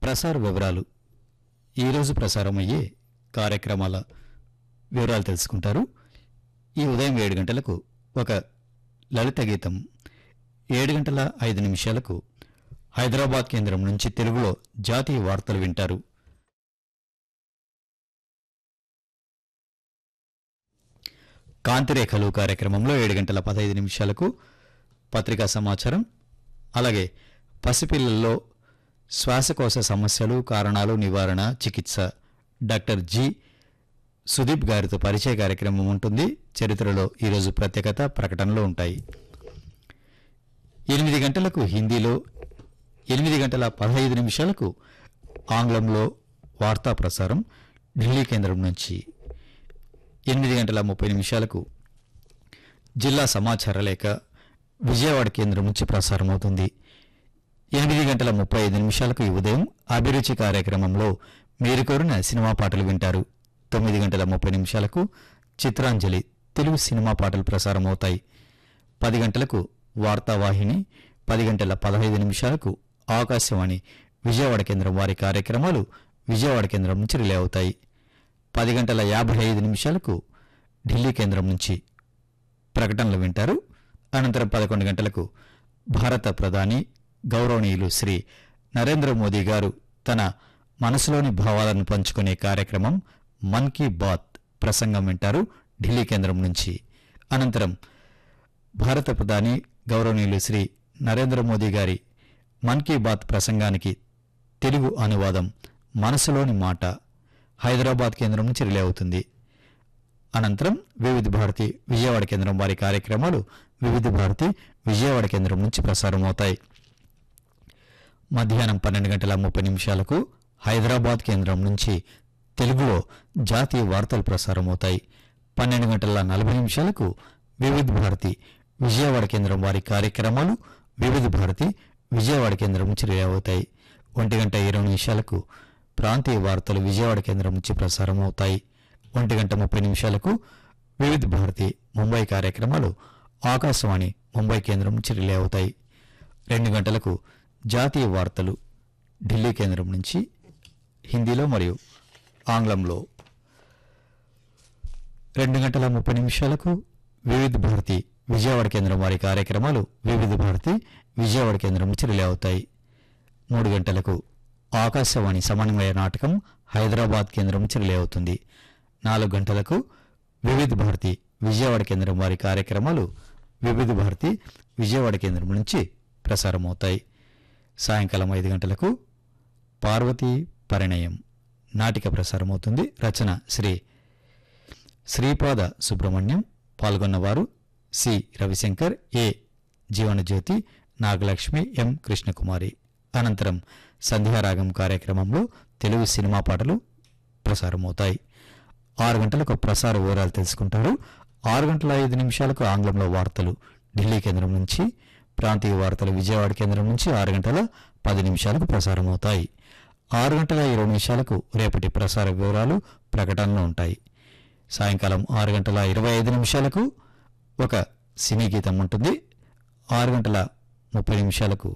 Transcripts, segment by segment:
ప్రసార వివరాలు ఈరోజు ప్రసారమయ్యే కార్యక్రమాల వివరాలు తెలుసుకుంటారు ఈ ఉదయం ఏడు గంటలకు ఒక లలిత గీతం ఏడు గంటల ఐదు నిమిషాలకు హైదరాబాద్ కేంద్రం నుంచి తెలుగులో జాతీయ వార్తలు వింటారు కాంతిరేఖలు కార్యక్రమంలో ఏడు గంటల పదహైదు నిమిషాలకు పత్రికా సమాచారం అలాగే పసిపిల్లల్లో శ్వాసకోశ సమస్యలు కారణాలు నివారణ చికిత్స డాక్టర్ జి సుదీప్ గారితో పరిచయ కార్యక్రమం ఉంటుంది చరిత్రలో ఈరోజు ప్రత్యేకత ప్రకటనలు ఉంటాయి ఎనిమిది గంటలకు హిందీలో ఎనిమిది గంటల పదహైదు నిమిషాలకు ఆంగ్లంలో వార్తా ప్రసారం ఢిల్లీ కేంద్రం నుంచి ఎనిమిది గంటల ముప్పై నిమిషాలకు జిల్లా సమాచార లేఖ విజయవాడ కేంద్రం నుంచి ప్రసారం అవుతుంది ఎనిమిది గంటల ముప్పై ఐదు నిమిషాలకు ఈ ఉదయం అభిరుచి కార్యక్రమంలో మీరు కోరిన సినిమా పాటలు వింటారు తొమ్మిది గంటల ముప్పై నిమిషాలకు చిత్రాంజలి తెలుగు సినిమా పాటలు ప్రసారం అవుతాయి పది గంటలకు వార్తావాహిని పది గంటల పదహైదు నిమిషాలకు ఆకాశవాణి విజయవాడ కేంద్రం వారి కార్యక్రమాలు విజయవాడ కేంద్రం నుంచి రిలే అవుతాయి పది గంటల యాభై ఐదు నిమిషాలకు ఢిల్లీ కేంద్రం నుంచి ప్రకటనలు వింటారు అనంతరం పదకొండు గంటలకు భారత ప్రధాని గౌరవనీయులు శ్రీ నరేంద్ర మోదీ గారు తన మనసులోని భావాలను పంచుకునే కార్యక్రమం మన్ కీ బాత్ ప్రసంగం వింటారు ఢిల్లీ కేంద్రం నుంచి అనంతరం భారత ప్రధాని గౌరవనీయులు శ్రీ నరేంద్ర మోదీ గారి మన్ కీ బాత్ ప్రసంగానికి తెలుగు అనువాదం మనసులోని మాట హైదరాబాద్ కేంద్రం నుంచి రిలే అవుతుంది అనంతరం వివిధ భారతి విజయవాడ కేంద్రం వారి కార్యక్రమాలు వివిధ భారతి విజయవాడ కేంద్రం నుంచి ప్రసారం అవుతాయి మధ్యాహ్నం పన్నెండు గంటల ముప్పై నిమిషాలకు హైదరాబాద్ కేంద్రం నుంచి తెలుగులో జాతీయ వార్తలు ప్రసారం అవుతాయి పన్నెండు గంటల నలభై నిమిషాలకు వివిధ భారతి విజయవాడ కేంద్రం వారి కార్యక్రమాలు వివిధ భారతి విజయవాడ కేంద్రం నుంచి రిలే అవుతాయి ఒంటి గంట ఇరవై నిమిషాలకు ప్రాంతీయ వార్తలు విజయవాడ కేంద్రం నుంచి ప్రసారం అవుతాయి ఒంటి గంట ముప్పై నిమిషాలకు వివిధ భారతి ముంబై కార్యక్రమాలు ఆకాశవాణి ముంబై కేంద్రం నుంచి రిలే అవుతాయి రెండు గంటలకు జాతీయ వార్తలు ఢిల్లీ కేంద్రం నుంచి హిందీలో మరియు ఆంగ్లంలో రెండు గంటల ముప్పై నిమిషాలకు వివిధ భారతి విజయవాడ కేంద్రం వారి కార్యక్రమాలు వివిధ భారతి విజయవాడ కేంద్రం నుంచి రిలే అవుతాయి మూడు గంటలకు ఆకాశవాణి సమన్వయ నాటకం హైదరాబాద్ కేంద్రం నుంచి రిలే అవుతుంది నాలుగు గంటలకు వివిధ భారతి విజయవాడ కేంద్రం వారి కార్యక్రమాలు వివిధ భారతి విజయవాడ కేంద్రం నుంచి ప్రసారం అవుతాయి సాయంకాలం ఐదు గంటలకు పార్వతీ పరిణయం నాటిక ప్రసారం అవుతుంది రచన శ్రీ శ్రీపాద సుబ్రహ్మణ్యం పాల్గొన్నవారు C Ravishankar A Jeevanajyothi Nagalakshmi M Krishnakumari అనంతరం సంధ్యారాగం కార్యక్రమంలో తెలుగు సినిమా పాటలు ప్రసారమవుతాయి ఆరు గంటలకు ప్రసార వివరాలు తెలుసుకుంటారు ఆరు గంటల ఐదు నిమిషాలకు ఆంగ్లంలో వార్తలు ఢిల్లీ కేంద్రం నుంచి ప్రాంతీయ వార్తలు విజయవాడ కేంద్రం నుంచి ఆరు గంటల పది నిమిషాలకు ప్రసారమవుతాయి ఆరు గంటల ఇరవై నిమిషాలకు రేపటి ప్రసార వివరాలు ప్రకటనలు ఉంటాయి సాయంకాలం ఆరు గంటల ఇరవై ఐదు నిమిషాలకు ఒక సినీ గీతం ఉంటుంది ఆరు గంటల ముప్పై నిమిషాలకు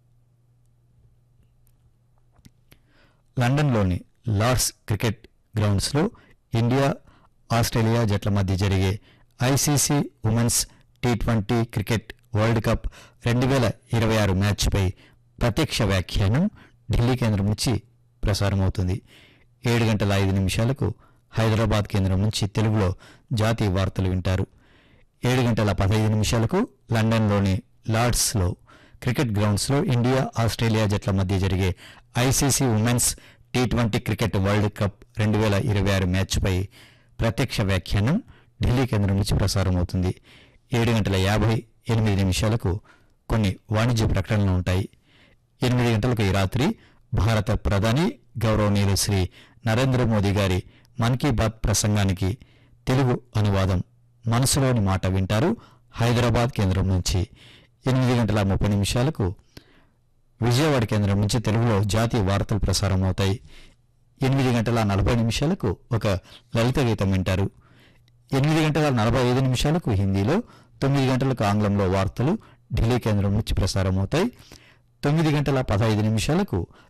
లండన్లోని లార్డ్స్ క్రికెట్ గ్రౌండ్స్లో ఇండియా ఆస్ట్రేలియా జట్ల మధ్య జరిగే ICC women's T twenty cricket world cup రెండు వేల ఇరవై ఆరు మ్యాచ్పై ప్రత్యక్ష వ్యాఖ్యానం ఢిల్లీ కేంద్రం నుంచి ప్రసారమవుతుంది ఏడు గంటల ఐదు నిమిషాలకు హైదరాబాద్ కేంద్రం నుంచి తెలుగులో జాతీయ వార్తలు వింటారు ఏడు గంటల పదహైదు నిమిషాలకు లండన్లోని లార్డ్స్లో క్రికెట్ గ్రౌండ్స్లో ఇండియా ఆస్ట్రేలియా జట్ల మధ్య జరిగే ICC women's T twenty cricket world cup రెండు వేల ఇరవై ఆరు మ్యాచ్పై ప్రత్యక్ష వ్యాఖ్యానం ఢిల్లీ కేంద్రం నుంచి ప్రసారం అవుతుంది ఏడు గంటల యాభై ఎనిమిది నిమిషాలకు కొన్ని వాణిజ్య ప్రకటనలు ఉంటాయి ఎనిమిది గంటలకు ఈ రాత్రి భారత ప్రధాని గౌరవనీయులు శ్రీ నరేంద్ర మోదీ గారి మన్ కీ బాత్ ప్రసంగానికి తెలుగు అనువాదం మనసులోని మాట వింటారు హైదరాబాద్ కేంద్రం నుంచి ఎనిమిది గంటల ముప్పై నిమిషాలకు విజయవాడ కేంద్రం నుంచి తెలుగులో జాతీయ వార్తలు ప్రసారం అవుతాయి ఎనిమిది గంటల నలభై నిమిషాలకు ఒక లలిత గీతం వింటారు ఎనిమిది గంటల నలభై ఐదు నిమిషాలకు హిందీలో తొమ్మిది గంటలకు ఆంగ్లంలో వార్తలు ఢిల్లీ కేంద్రం నుంచి ప్రసారం అవుతాయి తొమ్మిది గంటల పదహైదు నిమిషాలకు